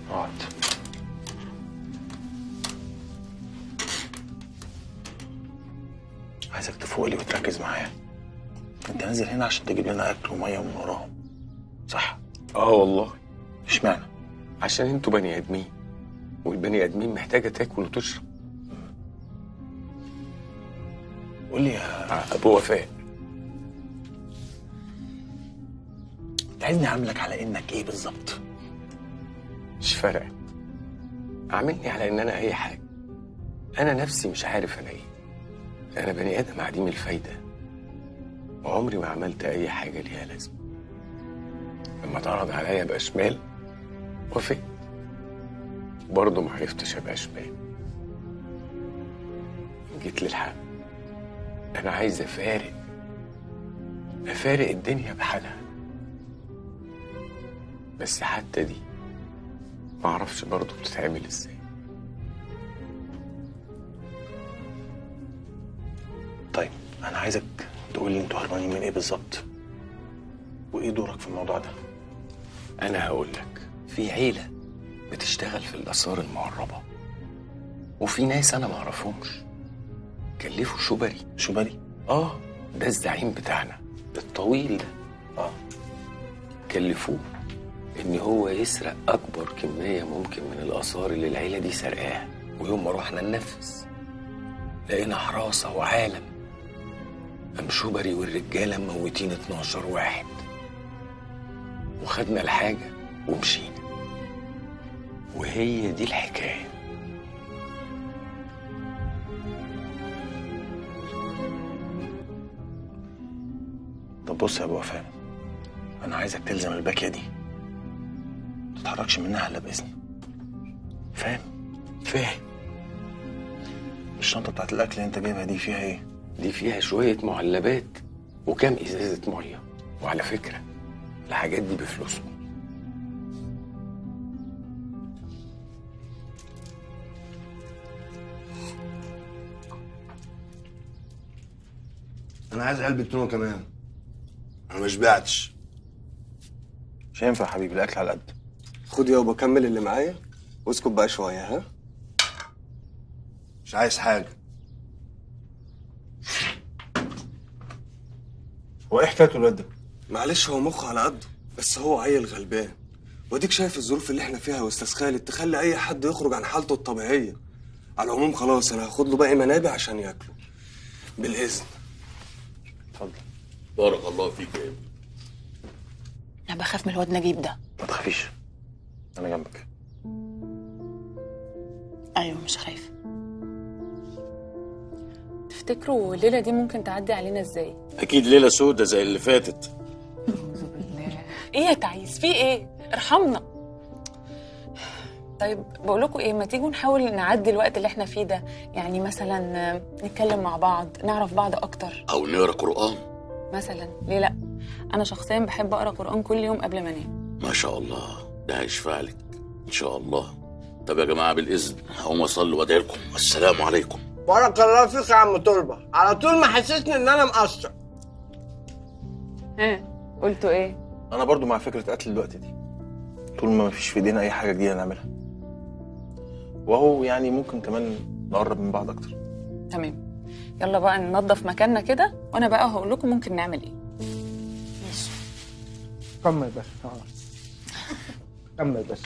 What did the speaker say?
اقعد عايزك تفوق لي وتركز معايا انت نازل هنا عشان تجيب لنا اكل وميه من وراهم صح اه والله اشمعنى عشان انتوا بني ادمين والبني ادمين محتاجه تاكل وتشرب قول لي يا ابو وفاء انت عايزني اعاملك على انك ايه بالظبط مش فارقه عاملني على ان انا اي حاجه انا نفسي مش عارف انا ايه انا بني ادم عديم الفايده وعمري ما عملت اي حاجه ليها لازمه لما اتعرض عليا ابقى شمال وافقت برضه ما عرفتش ابقى شمال جيت للحق انا عايز افارق افارق الدنيا بحالها بس حتى دي ما اعرفش برضه بتتعمل ازاي طيب انا عايزك تقول لي انتوا هربانين من ايه بالظبط وايه دورك في الموضوع ده انا هقول لك في عيله بتشتغل في الاثار المعربه وفي ناس انا ما اعرفهمش كلفوا شبري شبري اه ده الزعيم بتاعنا الطويل ده اه كلفوه ان هو يسرق اكبر كميه ممكن من الاثار اللي العيله دي سرقاها ويوم ما رحنا ننفذ لقينا حراسه وعالم قام شبري والرجاله موتين 12 واحد وخدنا الحاجه ومشينا وهي دي الحكايه طب بص يا ابو وفاء انا عايزك تلزم الباكيه دي ما تتحركش منها الا باذني فاهم فاهم الشنطه بتاعت الاكل اللي انت جايبها دي فيها ايه دي فيها شويه معلبات وكام ازازه ميه وعلى فكره الحاجات دي بفلوسهم انا عايز علبه تونه كمان انا ما شبعتش مش هينفع يا حبيبي الاكل على قد خد يابا كمل اللي معايا واسكت بقى شويه ها مش عايز حاجه هو ايه حكايته الواد ده معلش هو مخه على قده بس هو عيل غلبان واديك شايف الظروف اللي احنا فيها يا استاذ خالد تخلي اي حد يخرج عن حالته الطبيعيه على العموم خلاص انا هاخد له باقي منابع عشان ياكله بالاذن اتفضل بارك الله فيك يا ابني انا بخاف من الواد نجيب ده ما تخافيش انا جنبك ايوه مش خايفه تفتكروا الليله دي ممكن تعدي علينا ازاي اكيد ليله سودة زي اللي فاتت ايه يا تعيس في ايه ارحمنا طيب بقول لكم ايه ما تيجوا نحاول نعدي الوقت اللي احنا فيه ده يعني مثلا آه، نتكلم مع بعض نعرف بعض اكتر او نقرا قران مثلا ليه لا انا شخصيا بحب اقرا قران كل يوم قبل ما انام ما شاء الله ده هيشفع لك ان شاء الله طب يا جماعه بالاذن هقوم اصلي وادعي لكم السلام عليكم بارك الله فيك يا عم تربه على طول ما حسسني ان انا مقصر ها قلتوا ايه انا برضو مع فكره قتل الوقت دي طول ما مفيش في ايدينا اي حاجه جديده نعملها وهو يعني ممكن كمان نقرب من بعض اكتر تمام يلا بقى ننظف مكاننا كده وانا بقى هقول لكم ممكن نعمل ايه كمل بس كمل بس